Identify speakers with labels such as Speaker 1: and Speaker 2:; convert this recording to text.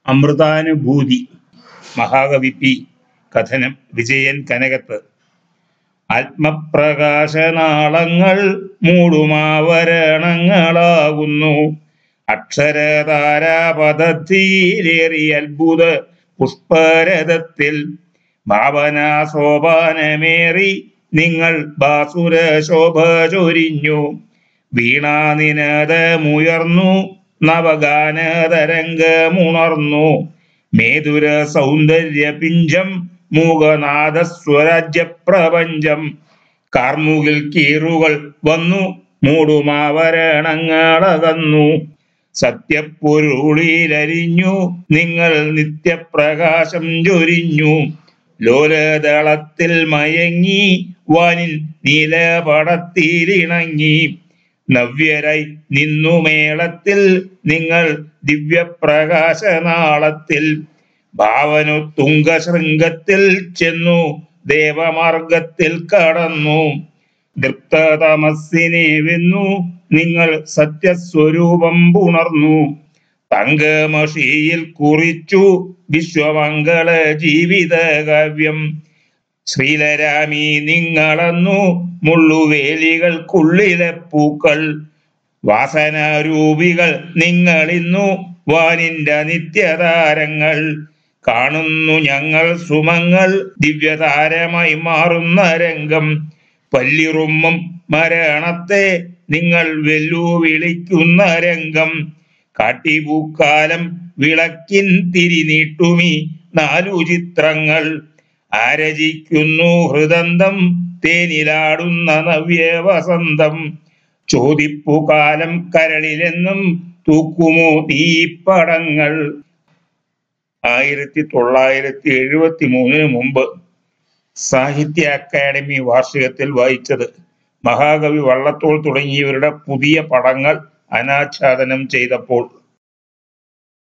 Speaker 1: അമൃതാനുഭൂതി മഹാകവി പി കഥനം വിജയൻ കനകത്ത് ആത്മപ്രകാശനാളങ്ങൾ മൂടുമാവരണങ്ങളാകുന്നു അക്ഷരതാരാപദത്തിലേറിയ അത്ഭുത പുഷ്പരഥത്തിൽ ഭാവനാ സോപാനമേറി നിങ്ങൾ ബാസുര ശോഭ ചൊരിഞ്ഞു വീണാനിനദമുയർന്നു നവഗാനതരംഗമുണർന്നു മേതുര സൗന്ദര്യ പിഞ്ചം മൂകനാഥ സ്വരാജ്യ പ്രപഞ്ചം കാർമുകിൽ കീറുകൾ വന്നു മൂടുമാവരണങ്ങളകന്നു സത്യപ്പൊരുളിലരിഞ്ഞു നിങ്ങൾ നിത്യപ്രകാശം ചൊരിഞ്ഞു ലോലദളത്തിൽ മയങ്ങി വാനിൽ നീലപടത്തിലിണങ്ങി നവ്യരായി നിന്നു മേളത്തിൽ നിങ്ങൾ ദിവ്യപ്രകാശനാളത്തിൽ ഭാവനു തുംഗശൃംഗത്തിൽ ചെന്നു ദേവമാർഗത്തിൽ കടന്നു ദൃപ്തതമസ്സിനെ വെന്നു നിങ്ങൾ സത്യസ്വരൂപം പുണർന്നു തങ്കമഷിയിൽ കുറിച്ചു വിശ്വമംഗള ജീവിത കാവ്യം ശ്രീലരാമി നിങ്ങളന്നു മുള്ളുവേലികൾക്കുള്ളിലെ പൂക്കൾ വാസനാരൂപികൾ നിങ്ങളിന്നു വാനിന്റെ നിത്യതാരങ്ങൾ കാണുന്നു ഞങ്ങൾ സുമങ്ങൾ ദിവ്യതാരമായി മാറുന്ന രംഗം പല്ലിറുമ്മും മരണത്തെ നിങ്ങൾ വെല്ലുവിളിക്കുന്ന രംഗം കാട്ടിപൂക്കാലം വിളക്കിൻ തിരിനീട്ടുമി നാലു ചിത്രങ്ങൾ ആരചിക്കുന്നു ഹൃദന്തം തേനിലാടുന്ന നവ്യവസന്തം ചോദിപ്പുകാലം കരളിലെന്നും തൂക്കുമോ തീപ്പടങ്ങൾ ആയിരത്തി തൊള്ളായിരത്തി എഴുപത്തി മൂന്നിന് മുമ്പ് സാഹിത്യ അക്കാദമി വാർഷികത്തിൽ വായിച്ചത് മഹാകവി വള്ളത്തോൾ തുടങ്ങിയവരുടെ പുതിയ പടങ്ങൾ അനാച്ഛാദനം ചെയ്തപ്പോൾ